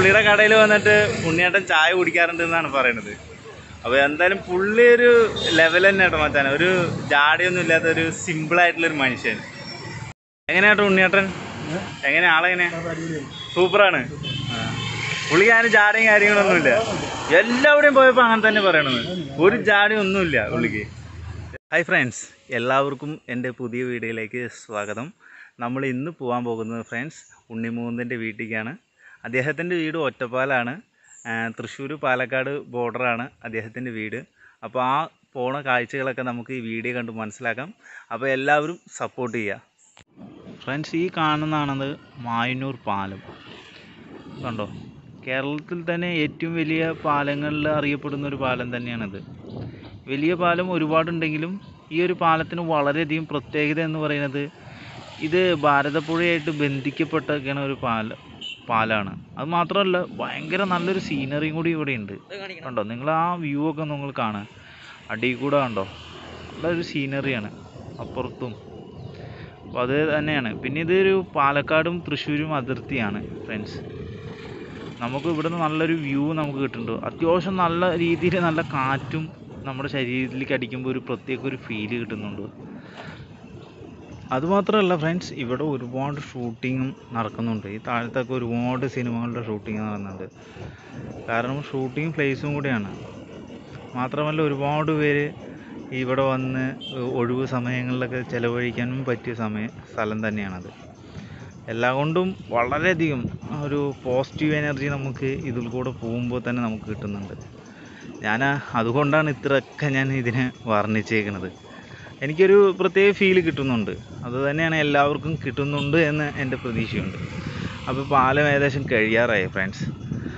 പുള്ളിയുടെ കടയിൽ വന്നിട്ട് ഉണ്ണിയേട്ടൻ ചായ കുടിക്കാറുണ്ട് എന്നാണ് പറയണത് അപ്പോൾ എന്തായാലും പുള്ളി ഒരു ലെവൽ തന്നെ കേട്ടോ മച്ചാനെ ഒരു ജാടിയൊന്നും ഇല്ലാത്ത ഒരു സിമ്പിൾ ആയിട്ടുള്ള ഒരു മനുഷ്യൻ എങ്ങനെയാട്ടോ ഉണ്ണിയേട്ടൻ എങ്ങനെ ആളെങ്ങനെ സൂപ്പറാണ് ആ. പുള്ളിക്ക് അതിന് ജാടയും കാര്യങ്ങളൊന്നുമില്ല എല്ലാവിടെയും പോയപ്പോൾ അങ്ങനെ തന്നെ പറയണത് ഒരു ജാടയും ഒന്നുമില്ല പുള്ളിക്ക് ഹായ് ഫ്രണ്ട്സ് എല്ലാവർക്കും എൻ്റെ പുതിയ വീഡിയോയിലേക്ക് സ്വാഗതം നമ്മൾ ഇന്ന് പോകാൻ പോകുന്നത് ഫ്രണ്ട്സ് ഉണ്ണിമൂന്നിൻ്റെ വീട്ടിലേക്കാണ് അദ്ദേഹത്തിൻ്റെ വീട് ഒറ്റപ്പാലാണ് തൃശ്ശൂർ പാലക്കാട് ബോർഡറാണ് അദ്ദേഹത്തിൻ്റെ വീട് അപ്പോൾ ആ പോണ കാഴ്ചകളൊക്കെ നമുക്ക് ഈ വീഡിയോ കണ്ട് മനസ്സിലാക്കാം അപ്പോൾ എല്ലാവരും സപ്പോർട്ട് ചെയ്യുക ഫ്രണ്ട്സ് ഈ കാണുന്നതാണത് മായന്നൂർ പാലം കണ്ടോ കേരളത്തിൽ തന്നെ ഏറ്റവും വലിയ പാലങ്ങളിൽ അറിയപ്പെടുന്ന ഒരു പാലം തന്നെയാണിത് വലിയ പാലം ഒരുപാടുണ്ടെങ്കിലും ഈ ഒരു പാലത്തിന് വളരെയധികം പ്രത്യേകത എന്ന് പറയുന്നത് ഇത് ഭാരതപ്പുഴയായിട്ട് ബന്ധിക്കപ്പെട്ടൊക്കെയാണ് ഒരു പാല പാലാണ് അത് മാത്രമല്ല ഭയങ്കര നല്ലൊരു സീനറിയും കൂടി ഇവിടെ ഉണ്ട് കണ്ടോ നിങ്ങൾ ആ വ്യൂ ഒക്കെ നിങ്ങൾ കാണുക അടിയിൽ കൂടെ കണ്ടോ നല്ലൊരു സീനറിയാണ് അപ്പുറത്തും അപ്പോൾ അത് തന്നെയാണ് പിന്നെ ഇതൊരു പാലക്കാടും തൃശ്ശൂരും അതിർത്തിയാണ് ഫ്രണ്ട്സ് നമുക്ക് ഇവിടുന്ന് നല്ലൊരു വ്യൂ നമുക്ക് കിട്ടുന്നുണ്ട് അത്യാവശ്യം നല്ല രീതിയിൽ നല്ല കാറ്റും നമ്മുടെ ശരീരത്തിലേക്ക് അടിക്കുമ്പോൾ ഒരു പ്രത്യേക ഒരു ഫീല് കിട്ടുന്നുണ്ട് അതുമാത്രമല്ല ഫ്രണ്ട്സ് ഇവിടെ ഒരുപാട് ഷൂട്ടിങ്ങും നടക്കുന്നുണ്ട് ഈ താഴത്തൊക്കെ ഒരുപാട് സിനിമകളുടെ ഷൂട്ടിങ് നടക്കുന്നുണ്ട് കാരണം ഷൂട്ടിംഗ് പ്ലേസും കൂടിയാണ് മാത്രമല്ല ഒരുപാട് പേര് ഇവിടെ വന്ന് ഒഴിവ് സമയങ്ങളിലൊക്കെ ചിലവഴിക്കാനും പറ്റിയ സമയ സ്ഥലം തന്നെയാണത് എല്ലാം കൊണ്ടും വളരെയധികം ഒരു പോസിറ്റീവ് എനർജി നമുക്ക് ഇതിൽ കൂടെ പോകുമ്പോൾ തന്നെ നമുക്ക് കിട്ടുന്നുണ്ട് ഞാൻ അതുകൊണ്ടാണ് ഇത്രയൊക്കെ ഞാൻ ഇതിനെ വർണ്ണിച്ചേക്കുന്നത് എനിക്കൊരു പ്രത്യേക ഫീൽ കിട്ടുന്നുണ്ട് അത് തന്നെയാണ് എല്ലാവർക്കും കിട്ടുന്നുണ്ട് എന്ന് എൻ്റെ പ്രതീക്ഷയുണ്ട് അപ്പോൾ പാലം ഏകദേശം കഴിയാറായി ഫ്രണ്ട്സ്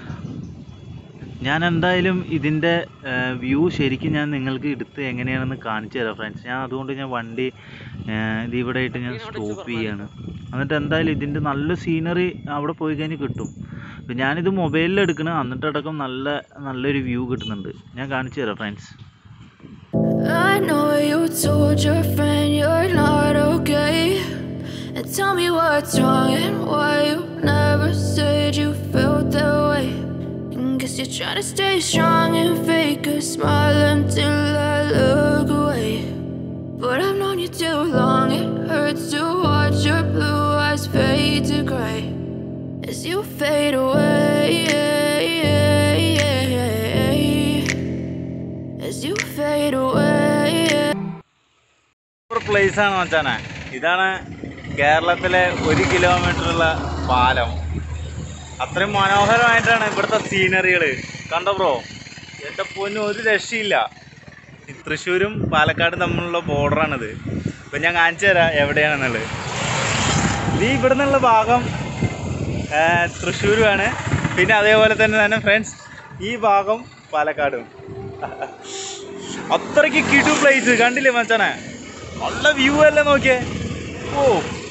ഞാൻ എന്തായാലും ഇതിൻ്റെ വ്യൂ ശരിക്കും ഞാൻ നിങ്ങൾക്ക് എടുത്ത് എങ്ങനെയാണെന്ന് കാണിച്ചു തരാം ഫ്രണ്ട്സ് ഞാൻ അതുകൊണ്ട് ഞാൻ വണ്ടി ഏഹ്, ഇത് ഇവിടെ ആയിട്ട് ഞാൻ സ്റ്റോപ്പ് ചെയ്യാണ് എന്നിട്ട് എന്തായാലും ഇതിൻ്റെ നല്ല സീനറി അവിടെ പോയി കഴിഞ്ഞ് കിട്ടും അപ്പം ഞാനിത് മൊബൈലിൽ എടുക്കണം എന്നിട്ടടക്കം നല്ല നല്ലൊരു വ്യൂ കിട്ടുന്നുണ്ട് ഞാൻ കാണിച്ചു തരാം friends I know you told your friend you're not okay. And tell me what's wrong and why you never said you felt that way. And guess you're trying to stay strong and fake a smile until I look away. But I've known you too long, it hurts to watch your blue eyes fade to gray as you fade away. As you fade away. Super place ആണ് മച്ചാനെ ഇതാണ് കേരളത്തിലെ ഒരു കിലോമീറ്ററുള്ള പാലം അത്രയും മനോഹരമായിട്ടാണ് ഇവിടുത്തെ സീനറികൾ കണ്ടോ ബ്രോ എൻ്റെ പൊന്നും ഒരു രക്ഷയില്ല ഈ തൃശ്ശൂരും പാലക്കാടും തമ്മിലുള്ള ബോർഡറാണിത് ഇപ്പം ഞാൻ കാണിച്ചു തരാം എവിടെയാണെന്നുള്ളത് ഇത് ഇവിടെ നിന്നുള്ള ഭാഗം ആ, തൃശ്ശൂരുമാണ് പിന്നെ അതേപോലെ തന്നെ തന്നെ ഫ്രണ്ട്സ് ഈ ഭാഗം പാലക്കാടും അത്രയ്ക്ക് കിടു പ്ലേസ് കണ്ടില്ലേ മച്ചാനെ നല്ല വ്യൂ അല്ലേ നോക്കിയേ ഓ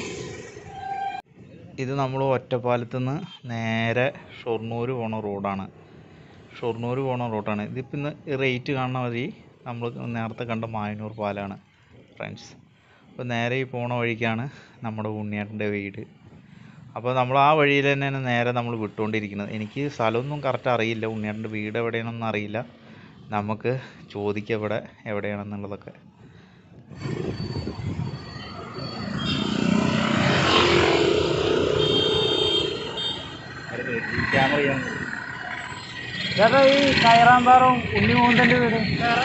ഇത് നമ്മൾ ഒറ്റപ്പാലത്ത് നിന്ന് നേരെ ഷൊർണൂർ പോണ റോഡാണ് ഷൊർണൂർ പോണ റോഡാണ് ഇതിപ്പോൾ ഇന്ന് റേറ്റ് കാണുന്ന വഴി നമ്മൾ നേരത്തെ കണ്ട മായനൂർ പാലാണ് ഫ്രണ്ട്സ് അപ്പോൾ നേരെ ഈ പോണ വഴിക്കാണ് നമ്മുടെ ഉണ്ണിയേട്ടൻ്റെ വീട് അപ്പോൾ നമ്മൾ ആ വഴിയിൽ തന്നെയാണ് നേരെ നമ്മൾ വിട്ടുകൊണ്ടിരിക്കുന്നത് എനിക്ക് സ്ഥലമൊന്നും കറക്റ്റ് അറിയില്ല ഉണ്ണിയേട്ടൻ്റെ വീട് എവിടെയാണെന്നൊന്നും അറിയില്ല നമുക്ക് ചോദിക്കാം ഇവിടെ എവിടെയാണെന്നുള്ളതൊക്കെ ചേട്ടാ ഈ കയറാമ്പാറം ഉണ്ണിമൂന്തൻ്റെ വീട്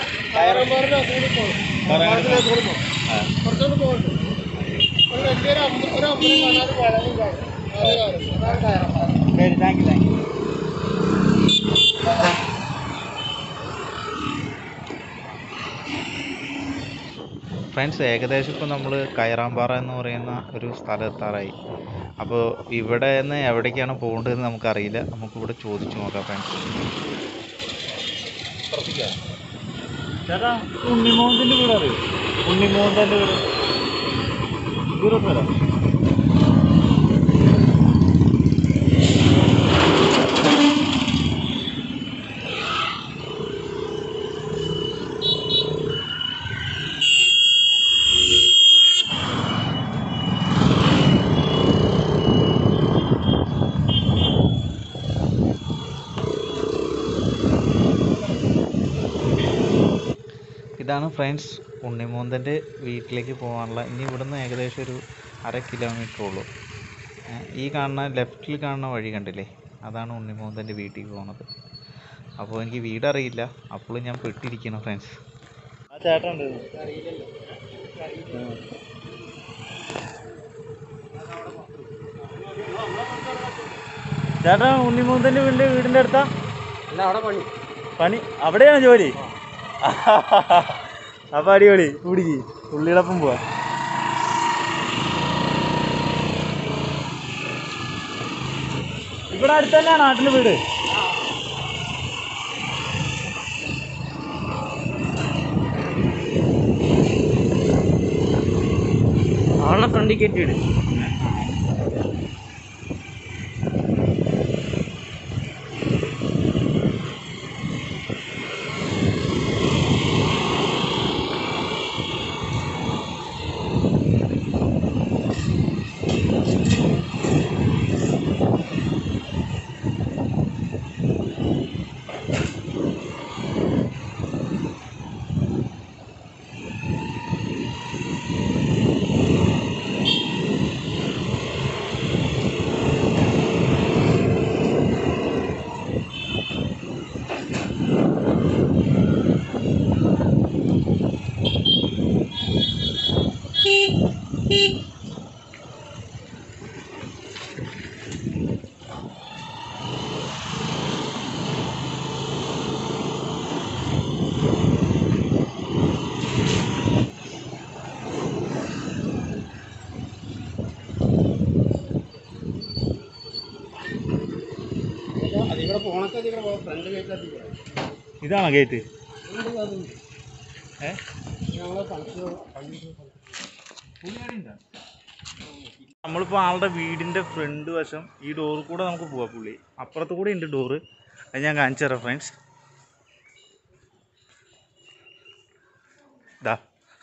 ശരി thank you thank you friends ഏകദേശം ഇപ്പോൾ നമ്മൾ കയറാമ്പാറ എന്ന് പറയുന്ന ഒരു സ്ഥലം എത്താറായി അപ്പോൾ ഇവിടെ നിന്ന് എവിടേക്കാണ് പോകേണ്ടതെന്ന് നമുക്കറിയില്ല നമുക്കിവിടെ ചോദിച്ചു നോക്കാം ഫ്രണ്ട്സ് ചേട്ടാ ഉണ്ണിമോഹൻ്റെ വീട് അറിയോ ഉണ്ണിമോഹൻ്റെ വീട് ദൂരത്ത് വരാം ഇതാണ് ഫ്രണ്ട്സ് ഉണ്ണിമൂന്തൻ്റെ വീട്ടിലേക്ക് പോകാനുള്ള ഇനി ഇവിടുന്ന് ഏകദേശം ഒരു അര കിലോമീറ്റർ ഉള്ളൂ ഏ, ഈ കാണുന്ന ലെഫ്റ്റിൽ കാണുന്ന വഴി കണ്ടില്ലേ അതാണ് ഉണ്ണിമൂന്തൻ്റെ വീട്ടിൽ പോകുന്നത് അപ്പോൾ എനിക്ക് വീട് അറിയില്ല അപ്പോൾ ഞാൻ പെട്ടിരിക്കണം ഫ്രണ്ട്സ് ആ ചേട്ടൻ ചേട്ടാ ഉണ്ണിമൂന്തൻ്റെ വീടിൻ്റെ വീടിൻ്റെ അടുത്താ അല്ല അവിടെ പണി പണി അവിടെയാണ് ജോലി അപ്പൊ അടിപൊളി കുടിക്ക് പുള്ളിയോടൊപ്പം പോവാ ഇവിടെ അടുത്ത് തന്നെയാണ് നാട്ടില് വീട് ആളെ ഫ്രണ്ടിൽ കയറ്റിയിട് അതിവിടെ പോണൊക്കെ അതിവിടെ ഫ്രണ്ട് കയറ്റി ഇതാണോ ഗേറ്റ് ഏ ഞങ്ങളെ നമ്മളിപ്പോൾ ആളുടെ വീടിൻ്റെ ഫ്രണ്ട് വശം ഈ ഡോറ് കൂടെ നമുക്ക് പോവാം പുള്ളി അപ്പുറത്ത് കൂടെ ഉണ്ട് ഡോറ് അത് ഞാൻ കാണിച്ചു തരാം ഫ്രണ്ട്സ് ദാ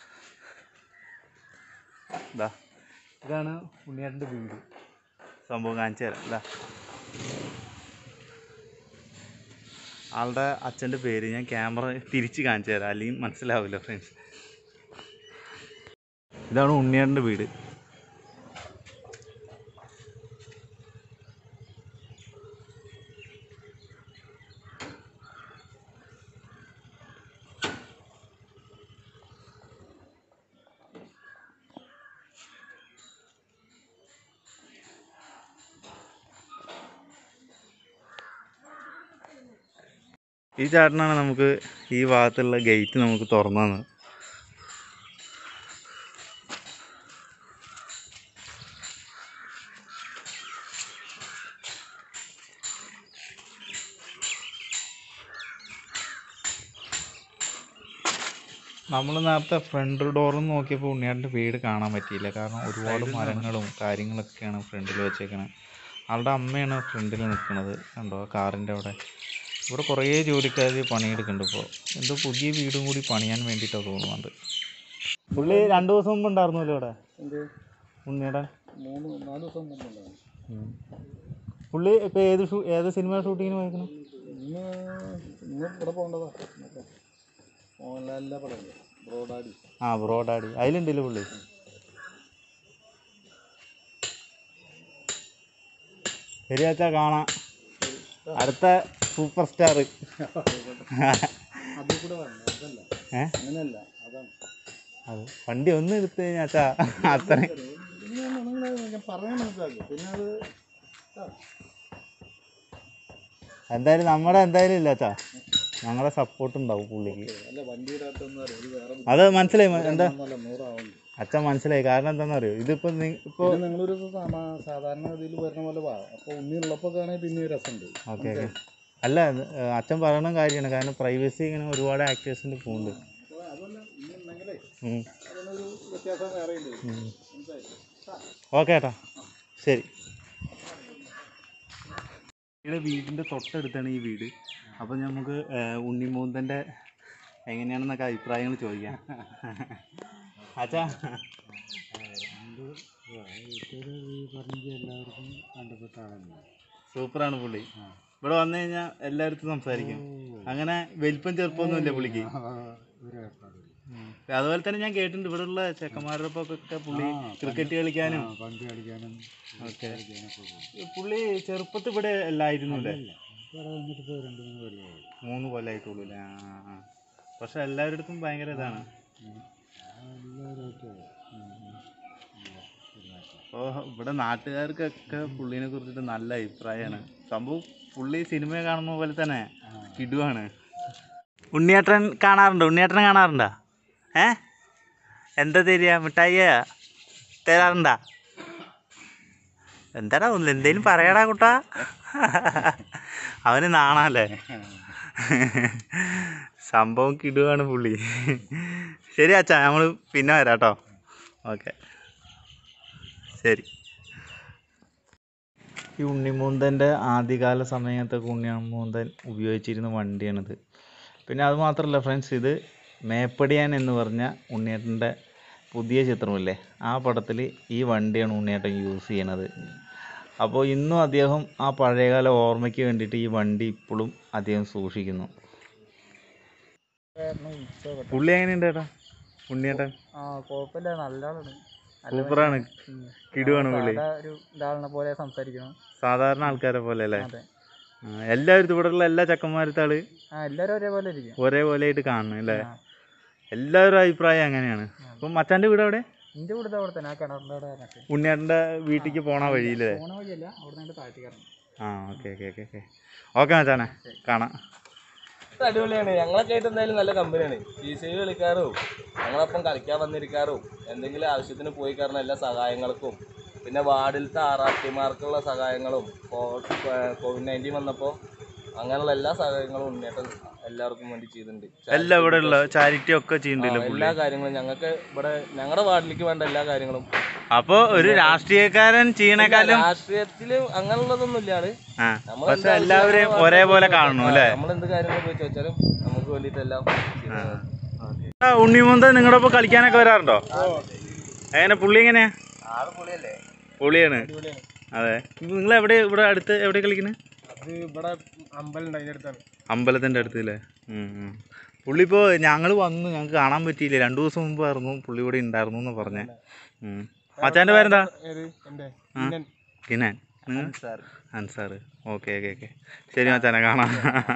ദാ ഇതാണ് ഉണ്ണിയാട്ടിൻ്റെ വീട് സംഭവം കാണിച്ചു തരാം ദാ ആളുടെ അച്ഛൻ്റെ പേര് ഞാൻ ക്യാമറ തിരിച്ച് കാണിച്ചു തരാം അല്ലെങ്കിൽ മനസ്സിലാവില്ല ഫ്രണ്ട്സ് ഇതാണ് ഉണ്ണിയാട്ടിൻ്റെ വീട് ഈ ചേട്ടനാണ് നമുക്ക് ഈ ഭാഗത്തുള്ള ഗേറ്റ് നമുക്ക് തുറന്നു തന്നത് നമ്മൾ നേരത്തെ ഫ്രണ്ട് ഡോറിൽ നോക്കിയപ്പോൾ ഉണ്ണിയാട്ടിൻ്റെ വീട് കാണാൻ പറ്റിയില്ല കാരണം ഒരുപാട് മരങ്ങളും കാര്യങ്ങളൊക്കെയാണ് ഫ്രണ്ടിൽ വെച്ചേക്കണത് ആളുടെ അമ്മയാണ് ഫ്രണ്ടിൽ നിൽക്കുന്നത് കണ്ടോ കാറിൻ്റെ അവിടെ ഇവിടെ കുറേ ജോലിക്കാർ പണിയെടുക്കുന്നുണ്ട് ഇപ്പോൾ എന്തോ പുതിയ വീടും കൂടി പണിയാൻ വേണ്ടിയിട്ടാണ് തോന്നുന്നുണ്ട് പുള്ളി രണ്ട് ദിവസം മുമ്പ് ഉണ്ടായിരുന്നല്ലോ ഇവിടെ എന്ത് ഉണ്ണിയുടെ മൂന്ന് നാല് ദിവസം മുമ്പുണ്ടാവും പുള്ളി ഇപ്പോൾ ഏത് ഷൂ ഏത് സിനിമ ഷൂട്ടിങ്ങിന് പോയിരിക്കണം ഇന്ന് ഇന്ന് ഇവിടെ പോകേണ്ടതാ മോഹൻലാലിൻ്റെ പടം ബ്രോഡാഡി ആ ബ്രോഡാടി അതിലുണ്ടല്ലോ പുള്ളി ശരി അച്ഛാ കാണാം അടുത്ത സൂപ്പർ സ്റ്റാർ അതിൽ കൂടെ വരണം അതല്ല ഏ അങ്ങനെയല്ല അതാണ് അത് വണ്ടി ഒന്ന് എടുത്തു കഴിഞ്ഞാൽ അച്ഛാ അത്രയും പിന്നെ നിങ്ങൾ ഞാൻ പറയാൻ മനസ്സിലാക്കും പിന്നെ അത് ആ, എന്തായാലും നമ്മുടെ എന്തായാലും ഇല്ല അച്ഛാ ഞങ്ങളെ സപ്പോർട്ട് ഉണ്ടാവും പുള്ളിക്ക് അല്ല വണ്ടിയുടെ അകത്തൊന്നും അറിയാം ഇത് വേറെ അത് മനസ്സിലായി മ- എന്താ ഒന്നല്ല നൂറാവുന്നു അച്ഛൻ മനസ്സിലായി കാരണം എന്താണെന്ന് അറിയോ ഇതിപ്പോൾ ഇപ്പോൾ പിന്നെ നിങ്ങളൊരു സാമാ- സാധാരണ ഇതിൽ വരുന്ന പോലെ വാ അപ്പോൾ ഉണ്ണി ഉള്ളപ്പോൾ ആണെങ്കിൽ പിന്നെ രസമുണ്ട് ഓക്കെ ഓക്കെ അല്ല ഏ, അച്ഛൻ പറയണ കാര്യമാണ് കാരണം പ്രൈവസി ഇങ്ങനെ ഒരുപാട് ആക്ടേഴ്സിൻ്റെ പോകുന്നുണ്ട് അപ്പോൾ അതുമല്ല ഇനി ഉണ്ടെങ്കിലേ ഉം. അതിനൊരു വ്യത്യാസം വേറെ ഉണ്ട് ഉം. മനസ്സിലായില്ലേ ഓക്കെ ഏട്ടാ ശരി ഇവിടെ വീടിൻ്റെ തൊട്ടടുത്താണ് ഈ വീട് അപ്പം നമുക്ക് ഉണ്ണിമൂന്തൻ്റെ എങ്ങനെയാണെന്നൊക്കെ അഭിപ്രായങ്ങൾ ചോദിക്കാം അച്ഛാ എല്ലാവർക്കും കണ്ടപ്പെട്ട ആളല്ല സൂപ്പറാണ് പുള്ളി ഇവിടെ വന്നു കഴിഞ്ഞാൽ എല്ലായിടത്തും സംസാരിക്കും അങ്ങനെ വലിപ്പം ചെറുപ്പമൊന്നുമില്ല പുള്ളിക്ക് ഒരു ഏർപ്പാടില്ല അതുപോലെ തന്നെ ഞാൻ കേട്ടിട്ടുണ്ട് ഇവിടെ ഉള്ള ചെക്കന്മാരുടെ ഒപ്പം ഒക്കെ പുള്ളി ക്രിക്കറ്റ് കളിക്കാനും പന്ത് കളിക്കാനും ഓക്കെ പുള്ളി ചെറുപ്പത്തിൽ ഇവിടെ അല്ലായിരുന്നു അല്ലേ ഇവിടെ വന്നിട്ട് ഇപ്പോൾ രണ്ട് മൂന്ന് കൊല്ലമായി മൂന്ന് കൊല്ലമായിട്ടുള്ളൂ അല്ലേ ആ ആ, ആ. പക്ഷെ എല്ലാവരുടെ അടുത്തും ഭയങ്കര ഇതാണ് എല്ലാവരുമായിട്ട് അപ്പോൾ ഇവിടെ നാട്ടുകാർക്കൊക്കെ പുള്ളീനെ കുറിച്ചിട്ട് നല്ല അഭിപ്രായമാണ് സംഭവം പുള്ളി സിനിമ കാണുന്ന പോലെ തന്നെ കിടുവാണ് ഉണ്ണിയേട്ടൻ കാണാറുണ്ടോ ഉണ്ണിയേട്ടൻ കാണാറുണ്ടോ ഏ എന്താ തരിക മിഠായിയാ തരാറുണ്ടാ എന്താടാ ഒന്ന് എന്തേലും പറയടാ കുട്ടാ അവന് നാണല്ലേ സംഭവം കിടുവാണ് പുള്ളി ശരി അച്ഛാ നമ്മൾ പിന്നെ വരാം കേട്ടോ ഓക്കെ ശരി ഈ ഉണ്ണിമൂന്തൻ്റെ ആദ്യകാല സമയത്തൊക്കെ ഉണ്ണിമൂന്തൻ ഉപയോഗിച്ചിരുന്ന വണ്ടിയാണിത് പിന്നെ അത് മാത്രമല്ല ഫ്രണ്ട്സ് ഇത് മേപ്പടിയാൻ എന്ന് പറഞ്ഞ ഉണ്ണിയേട്ടൻ്റെ പുതിയ ചിത്രമില്ലേ ആ പടത്തിൽ ഈ വണ്ടിയാണ് ഉണ്ണിയേട്ടൻ യൂസ് ചെയ്യണത് അപ്പോൾ ഇന്നും അദ്ദേഹം ആ പഴയകാല ഓർമ്മയ്ക്ക് വേണ്ടിയിട്ട് ഈ വണ്ടി ഇപ്പോഴും അദ്ദേഹം സൂക്ഷിക്കുന്നു പുള്ളി എങ്ങനെയുണ്ട് ചേട്ടാ ഉണ്ണിയേട്ടൻ ആ കുഴപ്പമില്ല നല്ല ആളാണ് സൂപ്പറാണ് കിടുവാണ് പുള്ളി സാധാ ഒരു ഇതാളിനെ പോലെ സംസാരിക്കണം സാധാരണ ആൾക്കാരെ പോലെ അല്ലേ അതെ ആ, എല്ലാവരും ഇവിടെ ഉള്ള എല്ലാ ചക്കന്മാരത്തെ ആള് ആ എല്ലാവരും ഒരേപോലെ ഇരിക്കും ഒരേപോലെ ആയിട്ട് കാണണം അല്ലേ ആ. എല്ലാവരും അഭിപ്രായം അങ്ങനെയാണ് അപ്പം മച്ചാൻ്റെ വീട് അവിടെ എൻ്റെ കൂടെ അവിടെ തന്നെ ആ കിണറിൻ്റെ അവിടെ ആയിട്ട് ഉണ്ണിയേട്ടൻ്റെ വീട്ടിലേക്ക് പോണ വഴിയില്ലേ പോണ വഴിയല്ല അവിടെ നിന്ന് താഴ്ത്തി കയറണം ആ okay okay okay okay okay മച്ചാനെ കാണാം അടിപൊളിയാണ് ഞങ്ങളൊക്കെ ആയിട്ട് എന്തായാലും നല്ല കമ്പനിയാണ് പി സി കളിക്കാറും ഞങ്ങളൊപ്പം കളിക്കാൻ വന്നിരിക്കാറും എന്തെങ്കിലും ആവശ്യത്തിന് പോയി കയറുന്ന എല്ലാ സഹായങ്ങൾക്കും പിന്നെ വാർഡിലത്തെ ആർ ആർ ടിമാർക്കുള്ള സഹായങ്ങളും കോവിഡ് നയൻറ്റീൻ വന്നപ്പോൾ അങ്ങനെയുള്ള എല്ലാ സഹായങ്ങളും ഉണ്ണിയേട്ടൻ എല്ലാവർക്കും വേണ്ടി ചെയ്തിട്ടുണ്ട് എല്ലാം ഇവിടെ ഉള്ള ചാരിറ്റി ഒക്കെ ആ, ചെയ്യുന്നുണ്ടല്ലോ പുള്ളി എല്ലാ കാര്യങ്ങളും ഞങ്ങൾക്ക് ഇവിടെ ഞങ്ങളുടെ വാർഡിലേക്ക് വേണ്ട എല്ലാ കാര്യങ്ങളും അപ്പോൾ ഒരു രാഷ്ട്രീയക്കാരൻ ചെയ്യണേക്കാളും രാഷ്ട്രീയത്തില് അങ്ങനെയുള്ളതൊന്നും ഇല്ലാണ്ട് ആ നമ്മൾ പക്ഷെ എല്ലാവരെയും ഒരേപോലെ കാണണം അല്ലേ നമ്മൾ എന്ത് കാര്യങ്ങൾ പോയി ചോദിച്ചാലും നമുക്ക് വേണ്ടിയിട്ടെല്ലാം ചെയ്യുന്നതാണ്. ആ, ഉണ്ണിമുന്ത നിങ്ങളുടെ ഒപ്പം കളിക്കാനൊക്കെ വരാറുണ്ടോ എങ്ങനെ പുള്ളി എങ്ങനെയാ പുള്ളിയാണ് അതെ നിങ്ങൾ എവിടെ ഇവിടെ അടുത്ത് എവിടെ കളിക്കുന്നത് അത് ഇവിടെ അമ്പലം ഉണ്ട് അതിൻ്റെ അടുത്താണ് അമ്പലത്തിൻ്റെ അടുത്ത് അല്ലേ ഉം, ഉം. പുള്ളി ഇപ്പോൾ ഞങ്ങൾ വന്നു ഞങ്ങൾക്ക് കാണാൻ പറ്റിയില്ല രണ്ടു ദിവസം മുമ്പ് ആയിരുന്നു പുള്ളി ഇവിടെ ഉണ്ടായിരുന്നു എന്ന് പറഞ്ഞേ ഉം. മച്ചാൻ്റെ പേരെന്താ ഏത് എൻ്റെ Kinan Ansar okay okay okay ശരി മച്ചാനെ കാണാം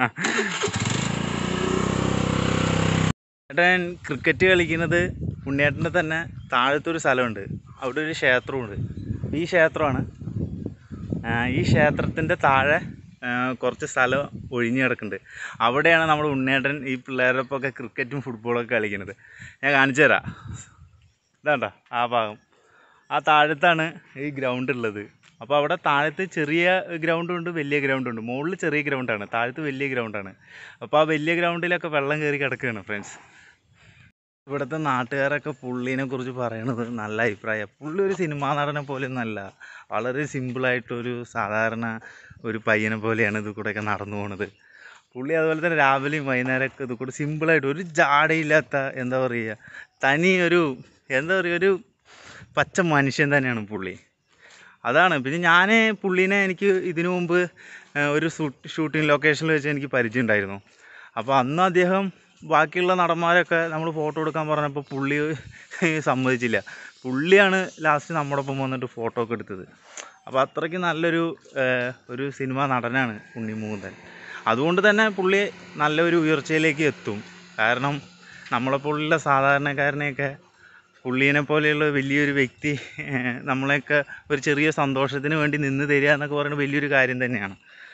ഏട്ടൻ ക്രിക്കറ്റ് കളിക്കുന്നത് ഉണ്ണിയേട്ടൻ്റെ തന്നെ താഴത്തൊരു സ്ഥലമുണ്ട് അവിടെ ഒരു ക്ഷേത്രമുണ്ട് ഈ ക്ഷേത്രമാണ് ആ, ഈ ക്ഷേത്രത്തിൻ്റെ താഴെ ആ, കുറച്ച് സ്ഥലം ഒഴിഞ്ഞു കിടക്കുന്നുണ്ട് അവിടെയാണ് നമ്മുടെ ഉണ്ണിയേട്ടൻ ഈ പിള്ളേരുടെ ഒപ്പമൊക്കെ ക്രിക്കറ്റും ഫുട്ബോളൊക്കെ കളിക്കുന്നത് ഞാൻ കാണിച്ചു തരാം ഇതാണ്ട ആ ഭാഗം ആ താഴത്താണ് ഈ ഗ്രൗണ്ട് ഉള്ളത് അപ്പോൾ അവിടെ താഴത്ത് ചെറിയ ഗ്രൗണ്ടും ഉണ്ട് വലിയ ഗ്രൗണ്ടും ഉണ്ട് മുകളിൽ ചെറിയ ഗ്രൗണ്ടാണ് താഴത്ത് വലിയ ഗ്രൗണ്ടാണ് അപ്പോൾ ആ വലിയ ഗ്രൗണ്ടിലൊക്കെ വെള്ളം കയറി കിടക്കുകയാണ് ഫ്രണ്ട്സ് ഇവിടുത്തെ നാട്ടുകാരൊക്കെ പുള്ളീനെ കുറിച്ച് പറയണത് നല്ല അഭിപ്രായമാണ് പുള്ളി ഒരു സിനിമാ നടനെ പോലെയൊന്നല്ല വളരെ സിമ്പിളായിട്ടൊരു സാധാരണ ഒരു പയ്യനെ പോലെയാണ് ഇത് കൂടെയൊക്കെ നടന്നു പോണത് പുള്ളി അതുപോലെ തന്നെ രാവിലെയും വൈകുന്നേരമൊക്കെ ഇത് കൂടെ സിമ്പിളായിട്ട് ഒരു ജാടയില്ലാത്ത എന്താ പറയുക തനി ഒരു എന്താ പറയുക ഒരു പച്ച മനുഷ്യൻ തന്നെയാണ് പുള്ളി അതാണ് പിന്നെ ഞാൻ പുള്ളീനെ എനിക്ക് ഇതിനു മുമ്പ് ആ, ഒരു ഷൂട്ടിംഗ് ലൊക്കേഷനിൽ വെച്ച് എനിക്ക് പരിചയം ഉണ്ടായിരുന്നു അപ്പോൾ അന്ന് അദ്ദേഹം ബാക്കിയുള്ള നടന്മാരൊക്കെ നമ്മൾ ഫോട്ടോ എടുക്കാൻ പറഞ്ഞപ്പോൾ പുള്ളി സമ്മതിച്ചില്ല പുള്ളിയാണ് ലാസ്റ്റ് നമ്മുടെ ഒപ്പം വന്നിട്ട് ഫോട്ടോ ഒക്കെ എടുത്തത് അപ്പോൾ അത്രയ്ക്ക് നല്ലൊരു ആ, ഒരു സിനിമ നടനാണ് ഉണ്ണിമൂന്തൻ അതുകൊണ്ട് തന്നെ പുള്ളി നല്ലൊരു ഉയർച്ചയിലേക്ക് എത്തും കാരണം നമ്മളെപ്പോലുള്ള സാധാരണക്കാരനെയൊക്കെ പുള്ളീനെ പോലെയുള്ള വലിയൊരു വ്യക്തി ഏഹ്, നമ്മളെയൊക്കെ ഒരു ചെറിയ സന്തോഷത്തിന് വേണ്ടി നിന്ന് തരിക എന്നൊക്കെ പറയുന്നത് വലിയൊരു കാര്യം തന്നെയാണ്